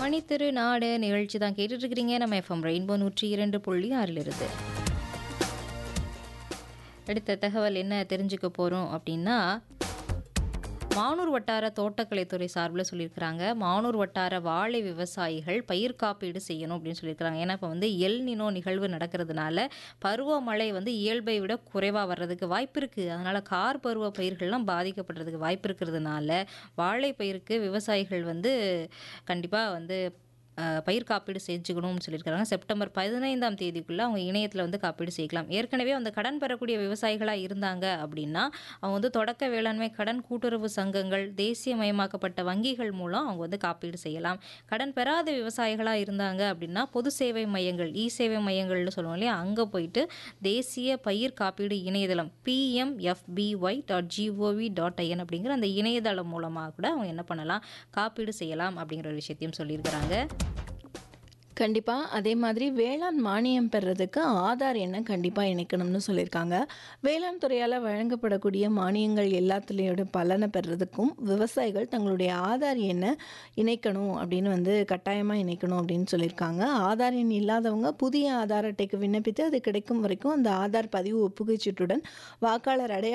மணித்திரு நாடு நிகழ்ச்சி தான் கேட்டுட்டு இருக்கிறீங்க நம்ம எஃப்எம் ரெயின்போ நூற்றி இரண்டு புள்ளி ஆறில் இருந்து அடுத்த தகவல் என்ன தெரிஞ்சுக்க போகிறோம் அப்படின்னா மானூர் வட்டார தோட்டக்கலைத்துறை சார்பில் சொல்லியிருக்கிறாங்க மானூர் வட்டார வாழை விவசாயிகள் பயிர் காப்பீடு செய்யணும் அப்படின்னு சொல்லியிருக்கிறாங்க ஏன்னா இப்போ வந்து எல் நினோ நிகழ்வு நடக்கிறதுனால பருவமழை வந்து இயல்பை விட குறைவாக வர்றதுக்கு வாய்ப்பு இருக்குது அதனால் கார் பருவ பயிர்கள்லாம் பாதிக்கப்படுறதுக்கு வாய்ப்பு இருக்கிறதுனால வாழை பயிருக்கு விவசாயிகள் வந்து கண்டிப்பாக வந்து அஹ், பயிர் காப்பீடு செஞ்சுக்கணும்னு சொல்லியிருக்காங்க செப்டம்பர் பதினைந்தாம் தேதிக்குள்ளே அவங்க இணையத்தில் வந்து காப்பீடு செய்யலாம் ஏற்கனவே அந்த கடன் பெறக்கூடிய விவசாயிகளாக இருந்தாங்க அப்படின்னா அவங்க வந்து தொடக்க வேளாண்மை கடன் கூட்டுறவு சங்கங்கள் தேசியமயமாக்கப்பட்ட வங்கிகள் மூலம் அவங்க வந்து காப்பீடு செய்யலாம் கடன் பெறாத விவசாயிகளாக இருந்தாங்க அப்படின்னா பொது சேவை மையங்கள் இ சேவை மையங்கள்னு சொல்லுவோம் இல்லையா அங்கே போயிட்டு தேசிய பயிர் காப்பீடு இணையதளம் PMFBY dot gov dot in அப்படிங்கிற அந்த இணையதளம் மூலமாக கூட அவங்க என்ன பண்ணலாம் காப்பீடு செய்யலாம் அப்படிங்கிற ஒரு விஷயத்தையும் சொல்லியிருக்கிறாங்க கண்டிப்பாக அதே மாதிரி வேளாண் மானியம் பெறுறதுக்கு ஆதார் எண்ணை கண்டிப்பாக இணைக்கணும்னு சொல்லியிருக்காங்க வேளாண் துறையால் வழங்கப்படக்கூடிய மானியங்கள் எல்லாத்துலேயோட பலனை பெறுறதுக்கும் விவசாயிகள் தங்களுடைய ஆதார் எண்ணை இணைக்கணும் அப்படின்னு வந்து கட்டாயமாக இணைக்கணும் அப்படின்னு சொல்லியிருக்காங்க ஆதார் எண் இல்லாதவங்க புதிய ஆதார் அட்டைக்கு விண்ணப்பித்து அது கிடைக்கும் வரைக்கும் அந்த ஆதார் பதிவு ஒப்புகைச்சீட்டுடன் வாக்காளர் அடையாள